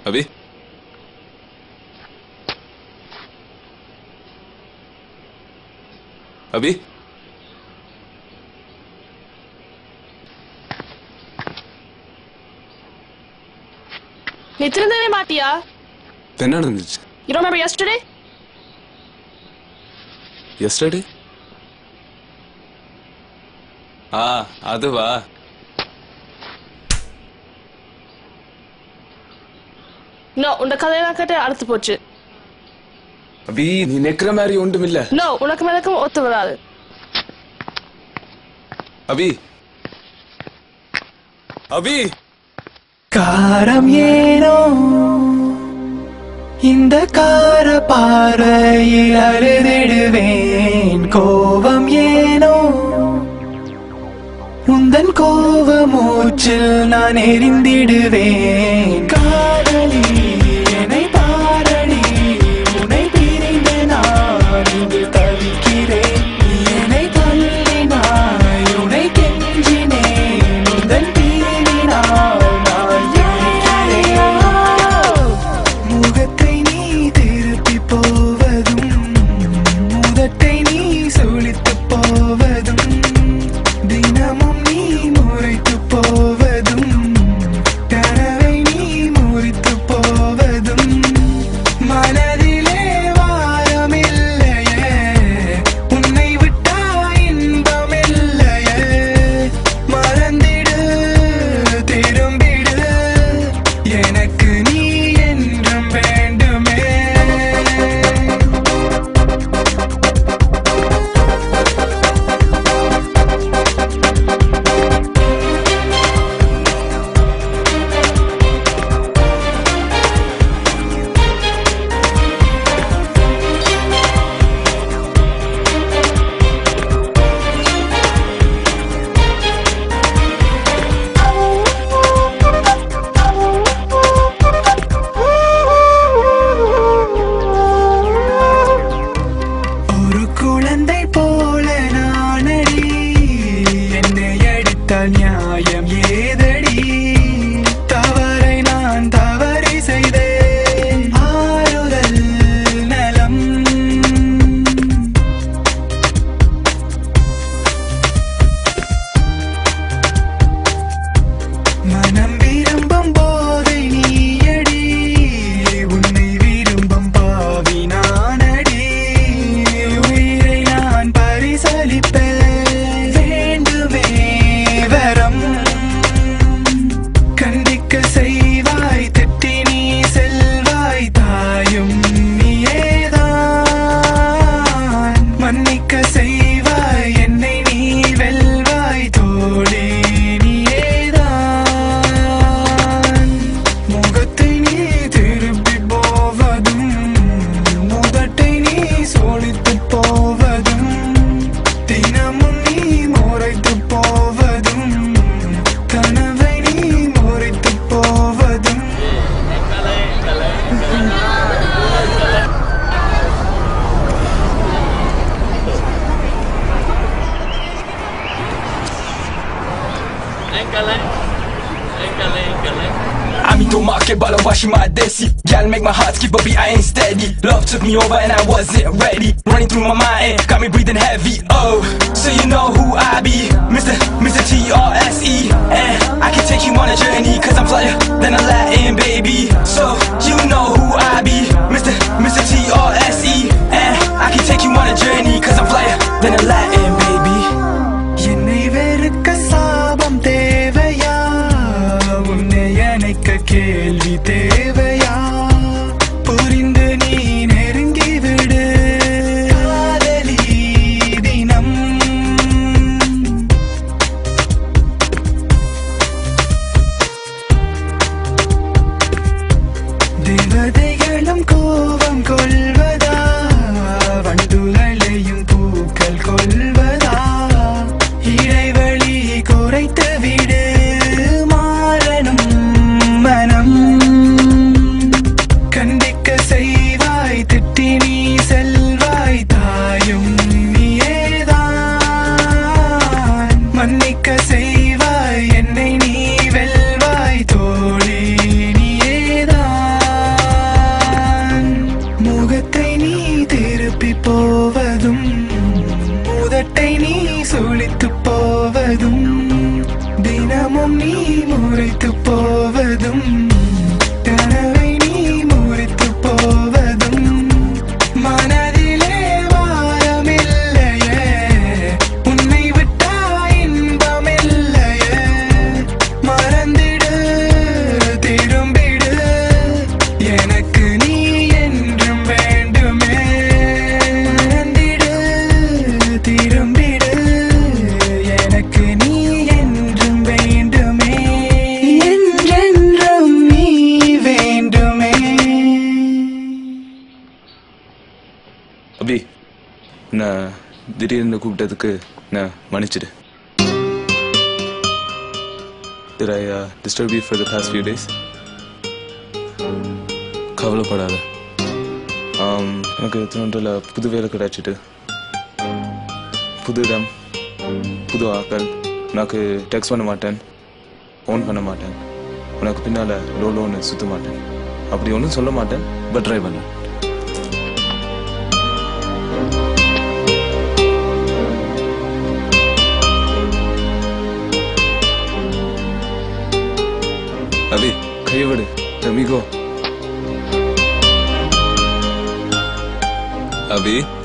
அபி அபி நீ திருந்தவே மாட்டியா என்ன நடந்துச்சு You don't remember yesterday? Yesterday ஆ அதுவா No, உன்னை கதையெல்லாம் கேட்டு அழுத்து போச்சு அபி நீ நெக்கிற மாதிரி ஒன்றும் இல்ல நோ உனக்கு மேலக்கும் ஒத்து வராது அபி அபி காரம் ஏனோ இந்த கார பாறையில் அழுதிடுவேன் கோபம் ஏனோ உந்தன் கோப மூச்சில் நான் எரிந்திடுவேன் காதலி என்னை பாரடி உன்னை பிரிந்து நான் இங்கு தவிக்கிறேன் நீ என்னை தள்ளினாய் உன்னை கெஞ்சினேன் உந்தன் தீவினால் நான் இருக்கிறேன் முகத்தை நீ திருப்பி போவதும் முதட்டை நீ சுழித்து போவதும் தினமும் நீ முறைத்து போவதும் கனவை நீ முறித்து போவதும் மனதிலே வாரமில்லையே உன்னை விட்டா இன்பமில்லையே மறந்திடு திரும்பிடு எனக்கு நீ என்றும் வேண்டுமே ஒரு குழந்தை போல நானடி என்னை அடித்தால் நியாயம் ஏதடி தவறை நான் தவறி செய்தேன் ஆறுதல் நலம் மனம் விரும்பும் போதை நீயடி உன்னை விரும்பும் பாவி நானடி உயிரை நான் பரிசளிப்பேன் வேண்டுமே வரம் கண்டிக்க செய்வாய் திட்டி நீ செல்வாய் தாயும் நீயேதான் மன்னிக்க செய்வாய் என்னை நீ வெல்வாய் தோழி நீயேதான் முகத்தை நீ திருப்பி போவதும் முதட்டை நீ சோழித்து போவதும் தினமும் நீ முறைத்து போவதும் கனவை நீ முறைத்து போவதும் I'm into market, but I'm washing my desi. Gal make my heart skip, but be I ain't steady. Love took me over and I wasn't ready. Running through my mind, got me breathing heavy. Oh, so you know who I be, Mr. Mr. T R S E. And I can take you on a journey, cause I'm flyer than a Latin baby. So you know who I be, Mr. Mr. T R S E. And I can take you on a journey, cause I'm flyer than a Latin baby. என்னை வெறுக்க சாபம் தேவையா உன்னை அணைக்க கேள்வி தேவையா புரிந்து நீ நெருங்கி விடு காதலி தினம் நான் திடீர்னு கூப்பிட்டதுக்கு நான் மன்னிச்சிடு Did I uh, disturb you for the past few days? கவலைப்படாத ஆம், எனக்கு திருவண்டில் புது வேலை கிடைச்சிட்டு புது இடம் புது ஆக்கள் உனக்கு டெக்ஸ்ட் பண்ண மாட்டேன் ஃபோன் பண்ண மாட்டேன் உனக்கு பின்னால் லோ லோன்னு சுற்ற மாட்டேன் அப்படி ஒன்றும் சொல்ல மாட்டேன் பட் ட்ரை பண்ணேன் அபி கையை விடு அமிகோ அபி